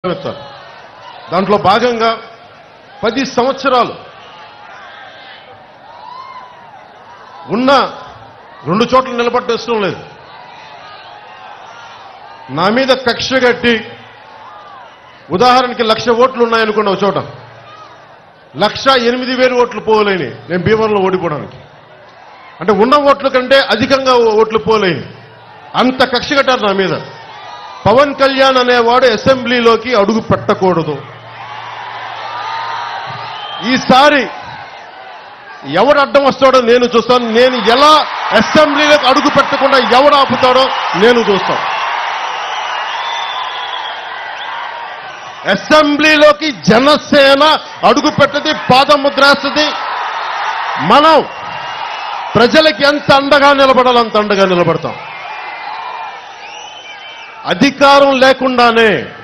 ఎత్తారు దాంట్లో భాగంగా పది సంవత్సరాలు ఉన్న రెండు చోట్ల నిలబడ్డ ఇష్టం లేదు నా మీద కక్ష కట్టి ఉదాహరణకి లక్ష ఓట్లు ఉన్నాయనుకోండి ఒక చోట లక్ష ఎనిమిది వేలు ఓట్లు పోలేని నేను భీమవరంలో ఓడిపోవడానికి అంటే ఉన్న ఓట్ల కంటే అధికంగా ఓట్లు పోలేని అంత కక్ష కట్టారు నా మీద పవన్ కళ్యాణ్ అనేవాడు అసెంబ్లీలోకి అడుగు పెట్టకూడదు ఈసారి ఎవడు అడ్డం వస్తాడో నేను చూస్తాను నేను ఎలా అసెంబ్లీలోకి అడుగు పెట్టకుండా ఎవడు ఆపుతాడో నేను చూస్తాను అసెంబ్లీలోకి జనసేన అడుగు పెట్టది పాదముద్రేస్తుంది మనం ప్రజలకి ఎంత అండగా నిలబడాలో అంత అండగా నిలబడతాం అధికారం లేకుండానే